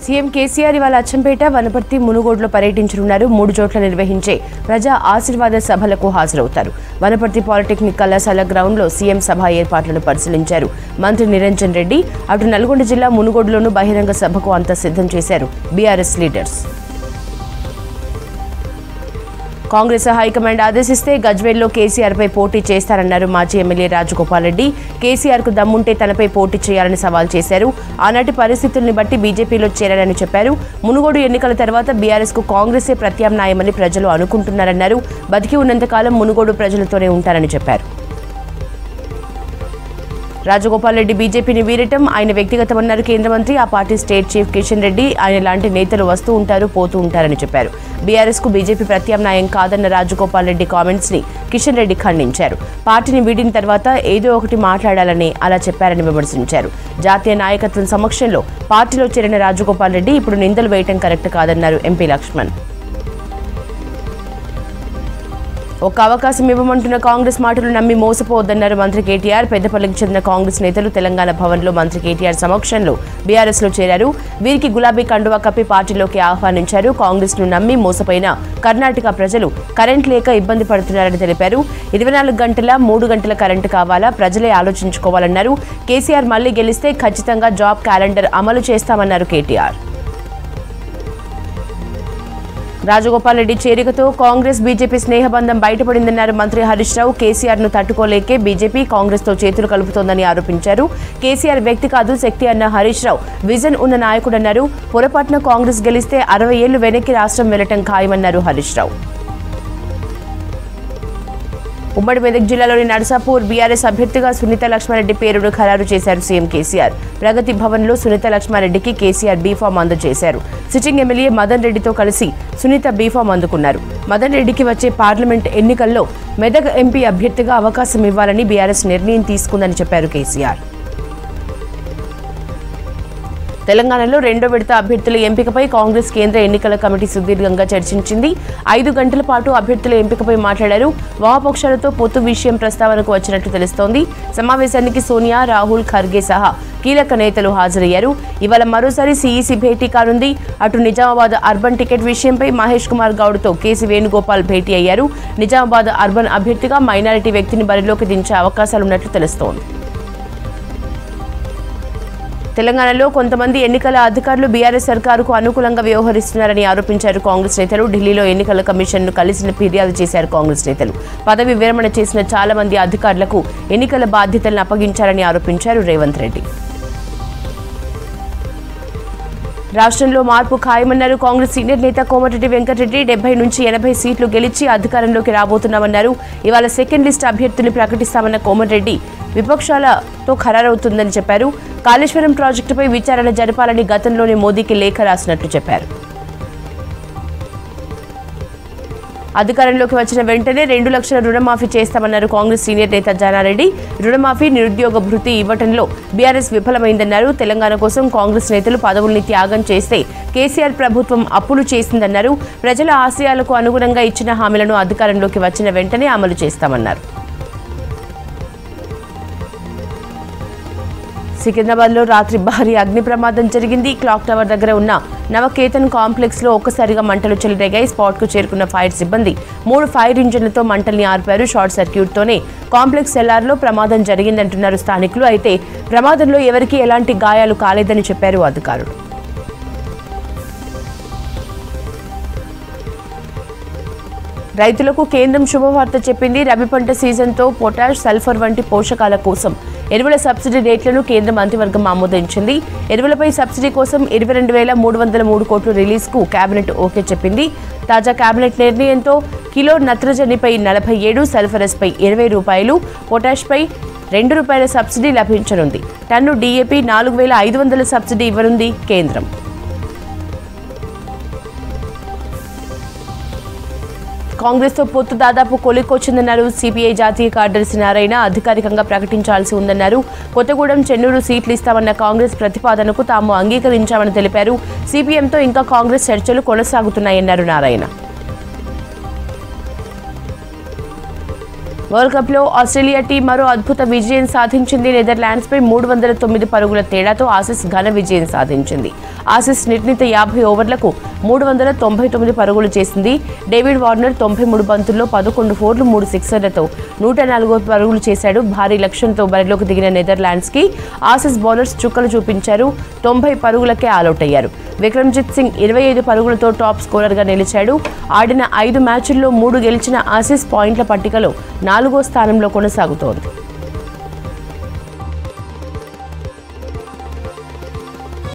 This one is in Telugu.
సీఎం కేసీఆర్ ఇవాళ అచ్చంపేట వనపర్తి మునుగోడులో పర్యటించనున్నారు మూడు చోట్ల నిర్వహించే ప్రజా ఆశీర్వాద సభలకు హాజరవుతారు వనపర్తి పాలిటెక్నిక్ కళాశాల గ్రౌండ్లో సీఎం సభ ఏర్పాట్లను పరిశీలించారు మంత్రి నిరంజన్ రెడ్డి అటు నల్గొండ జిల్లా మునుగోడులోనూ బహిరంగ సభకు అంతా సిద్ధం చేశారు బీఆర్ఎస్ లీడర్స్ కాంగ్రెస్ హైకమాండ్ ఆదేశిస్తే గజ్వేల్లో కేసీఆర్ పై పోటీ చేస్తారన్నారు మాజీ ఎమ్మెల్యే రాజగోపాల్ రెడ్డి కేసీఆర్ కు దమ్ముంటే తనపై పోటీ చేయాలని సవాల్ చేశారు ఆనాటి పరిస్థితుల్ని బట్టి బీజేపీలో చేరారని చెప్పారు మునుగోడు ఎన్నికల తర్వాత బీఆర్ఎస్ కు కాంగ్రెసే ప్రత్యామ్నాయమని ప్రజలు అనుకుంటున్నారన్నారు బతికి ఉన్నంతకాలం మునుగోడు ప్రజలతోనే ఉంటారని చెప్పారు రాజగోపాల్ రెడ్డి బీజేపీని వీరటం ఆయన వ్యక్తిగతమన్నారు కేంద్ర మంత్రి ఆ party state chief Kishan Reddy ఆయన లాంటి నేతలు వస్తూ ఉంటారు పోతూ ఉంటారని చెప్పారు బీఆర్ఎస్ కు బీజేపీ ప్రత్యామ్నాయం కాదన్న రాజగోపాల్ రెడ్డి కామెంట్స్ ని కిషన్ రెడ్డి ఖండించారు పార్టీని వీడిన తర్వాత ఏదో ఒకటి మాట్లాడాలని అలా చెప్పారని విమర్శించారు జాతీయ నాయకత్వం సమక్షంలో పార్టీలో చేరిన రాజగోపాల్ రెడ్డి ఇప్పుడు నిందలు వేయటం కరెక్ట్ కాదన్నారు ఎంపీ లక్ష్మణ్ ఒక్క అవకాశం ఇవ్వమంటున్న కాంగ్రెస్ మాటలు నమ్మి మోసపోవద్దన్నారు మంత్రి కేటీఆర్ పెద్దపల్లికి చెందిన కాంగ్రెస్ నేతలు తెలంగాణ భవన్లో మంత్రి కేటీఆర్ సమక్షంలో బీఆర్ఎస్ లో చేరారు వీరికి గులాబీ కండువా కప్పి పార్టీలోకి ఆహ్వానించారు కాంగ్రెస్ ను నమ్మి మోసపోయిన కర్ణాటక ప్రజలు కరెంట్ లేక ఇబ్బంది పడుతున్నారని తెలిపారు ఇరవై నాలుగు గంటల మూడు గంటల కరెంటు కావాలా ప్రజలే ఆలోచించుకోవాలన్నారు కేసీఆర్ మళ్లీ గెలిస్తే ఖచ్చితంగా జాబ్ క్యాలెండర్ అమలు చేస్తామన్నారు కేటీఆర్ రాజగోపాల్ రెడ్డి చేరికతో కాంగ్రెస్ బీజేపీ స్నేహబంధం బయటపడిందన్నారు మంత్రి హరీష్ రావు కేసీఆర్ ను తట్టుకోలేకే బీజేపీ కాంగ్రెస్ తో చేతులు కలుపుతోందని ఆరోపించారు కేసీఆర్ వ్యక్తి కాదు శక్తి అన్న హరీష్ రావు విజన్ ఉన్న నాయకుడన్నారు పొరపాటున కాంగ్రెస్ గెలిస్తే అరవై ఏళ్లు వెనక్కి రాష్ట్రం వెళ్లటం ఖాయమన్నారు హరీష్ రావు ఉమ్మడి మెదక్ జిల్లాలోని నర్సాపూర్ బీఆర్ఎస్ అభ్యర్థిగా సునీత లక్ష్మారెడ్డి పేరును ఖరారు చేశారు సీఎం కేసీఆర్ ప్రగతి భవన్లో సునీత లక్ష్మారెడ్డికి కేసీఆర్ బీఫామ్ అందజేశారు సిట్టింగ్ ఎమ్మెల్యే మదన్ రెడ్డితో కలిసి సునీత బీఫామ్ అందుకున్నారు మదన్ రెడ్డికి వచ్చే పార్లమెంట్ ఎన్నికల్లో మెదక్ ఎంపీ అభ్యర్థిగా అవకాశం ఇవ్వాలని బీఆర్ఎస్ నిర్ణయం తీసుకుందని చెప్పారు కేసీఆర్ తెలంగాణలో రెండో విడత అభ్యర్థుల ఎంపికపై కాంగ్రెస్ కేంద్ర ఎన్నికల కమిటీ సుదీర్ఘంగా చర్చించింది ఐదు గంటల పాటు అభ్యర్థుల ఎంపికపై మాట్లాడారు వామపక్షాలతో పొత్తు విషయం ప్రస్తావనకు వచ్చినట్టు తెలుస్తోంది సమావేశానికి సోనియా రాహుల్ ఖర్గే సహా కీలక నేతలు హాజరయ్యారు ఇవాళ మరోసారి సీఈసీ భేటీ కానుంది అటు నిజామాబాద్ అర్బన్ టికెట్ విషయంపై మహేష్ కుమార్ గౌడ్తో కేసీ వేణుగోపాల్ భేటీ అయ్యారు నిజామాబాద్ అర్బన్ అభ్యర్థిగా మైనారిటీ వ్యక్తిని బరిలోకి దించే అవకాశాలున్నట్లు తెలుస్తోంది తెలంగాణలో కొంతమంది ఎన్నికల అధికారులు బీఆర్ఎస్ సర్కారుకు అనుకూలంగా వ్యవహరిస్తున్నారని ఆరోపించారు కాంగ్రెస్ నేతలు ఢిల్లీలో ఎన్నికల కమిషన్ను కలిసిన ఫిర్యాదు చేశారు కాంగ్రెస్ నేతలు పదవి విరమణ చేసిన చాలా మంది అధికారులకు ఎన్నికల బాధ్యతలను అప్పగించారని ఆరోపించారు రేవంత్ రెడ్డి రాష్ట్రంలో మార్పు ఖాయమన్నారు కాంగ్రెస్ సీనియర్ నేత కోమటిరెడ్డి వెంకటరెడ్డి డెబ్బై నుంచి ఎనభై సీట్లు గెలిచి అధికారంలోకి రాబోతున్నామన్నారు ఇవాళ సెకండ్ లిస్ట్ అభ్యర్థుల్ని ప్రకటిస్తామన్న కోమటిరెడ్డి విపక్షాలతో ఖరారవుతుందని చెప్పారు కాళేశ్వరం ప్రాజెక్టుపై విచారణ జరపాలని గతంలోనే మోదీకి లేఖ రాసినట్లు చెప్పారు అధికారంలోకి వచ్చిన వెంటనే రెండు లక్షల రుణమాఫీ చేస్తామన్నారు కాంగ్రెస్ సీనియర్ నేత జానారెడ్డి రుణమాఫీ నిరుద్యోగ భృతి ఇవ్వటంలో బీఆర్ఎస్ విఫలమైందన్నారు తెలంగాణ కోసం కాంగ్రెస్ నేతలు పదవుల్ని త్యాగం చేస్తే కేసీఆర్ ప్రభుత్వం అప్పులు చేసిందన్నారు ప్రజల ఆశయాలకు అనుగుణంగా ఇచ్చిన హామీలను అధికారంలోకి వచ్చిన వెంటనే అమలు చేస్తామన్నారు సికింద్రాబాద్లో రాత్రి భారీ అగ్ని ప్రమాదం జరిగింది క్లాక్ టవర్ దగ్గర ఉన్న నవకేతన్ కాంప్లెక్స్ లో ఒక్కసారిగా మంటలు చెలరేగాయి స్పాట్ కు చేరుకున్న ఫైర్ సిబ్బంది మూడు ఫైర్ ఇంజన్లతో మంటల్ని ఆర్పారు షార్ట్ సర్క్యూట్ తోనే కాంప్లెక్స్ సెల్లార్లో ప్రమాదం జరిగిందంటున్నారు స్థానికులు అయితే ప్రమాదంలో ఎవరికీ ఎలాంటి గాయాలు కాలేదని చెప్పారు అధికారులు రైతులకు కేంద్రం శుభవార్త చెప్పింది రబీ పంట సీజన్తో పొటాష్ సల్ఫర్ వంటి పోషకాల కోసం ఎరువుల సబ్సిడీ రేట్లను కేంద్ర మంత్రివర్గం ఆమోదించింది ఎరువులపై సబ్సిడీ కోసం ఇరవై రెండు వేల మూడు వందల మూడు కోట్ల రిలీజ్కు కేబినెట్ ఓకే చెప్పింది తాజా కేబినెట్ నిర్ణయంతో కిలో నత్రజనిపై నలభై ఏడు సల్ఫరస్పై ఇరవై రూపాయలు పొటాష్పై రెండు రూపాయల సబ్సిడీ లభించనుంది టన్ను డీఏపీ నాలుగు వేల ఐదు వందల సబ్సిడీ ఇవ్వనుంది కేంద్రం కాంగ్రెస్ తో పొత్తు దాదాపు కొలికొచ్చిందన్నారు సిపిఐ జాతీయ కార్యదర్శి నారాయణ అధికారికంగా ప్రకటించాల్సి ఉందన్నారు కొత్తగూడెం చెన్నూరు సీట్లు ఇస్తామన్న కాంగ్రెస్ ప్రతిపాదనకు తాము అంగీకరించామని తెలిపారు సిపిఎంతో ఇంకా కాంగ్రెస్ చర్చలు కొనసాగుతున్నాయన్నారు నారాయణ వరల్డ్ కప్లో ఆస్ట్రేలియా టీం మరో అద్భుత విజయం సాధించింది నెదర్లాండ్స్పై మూడు వందల తొమ్మిది పరుగుల తేడాతో ఆసిస్ ఘన విజయం సాధించింది ఆసిస్ నిర్ణీత యాభై ఓవర్లకు మూడు వందల తొంభై తొమ్మిది పరుగులు చేసింది డేవిడ్ వార్నర్ తొంభై మూడు బంతుల్లో పదకొండు ఫోర్లు మూడు సిక్సర్లతో నూట నాలుగు పరుగులు చేశాడు భారీ లక్ష్యంతో బరిలోకి దిగిన నెదర్లాండ్స్కి ఆసిస్ బౌలర్స్ చుక్కలు చూపించారు తొంభై పరుగులకే ఆలౌట్ అయ్యారు విక్రమ్జిత్ సింగ్ ఇరవై ఐదు పరుగులతో టాప్ స్కోరర్గా నిలిచాడు ఆడిన ఐదు మ్యాచుల్లో మూడు గెలిచిన ఆసిస్ పాయింట్ల పట్టికలో నాలుగో స్థానంలో కొనసాగుతోంది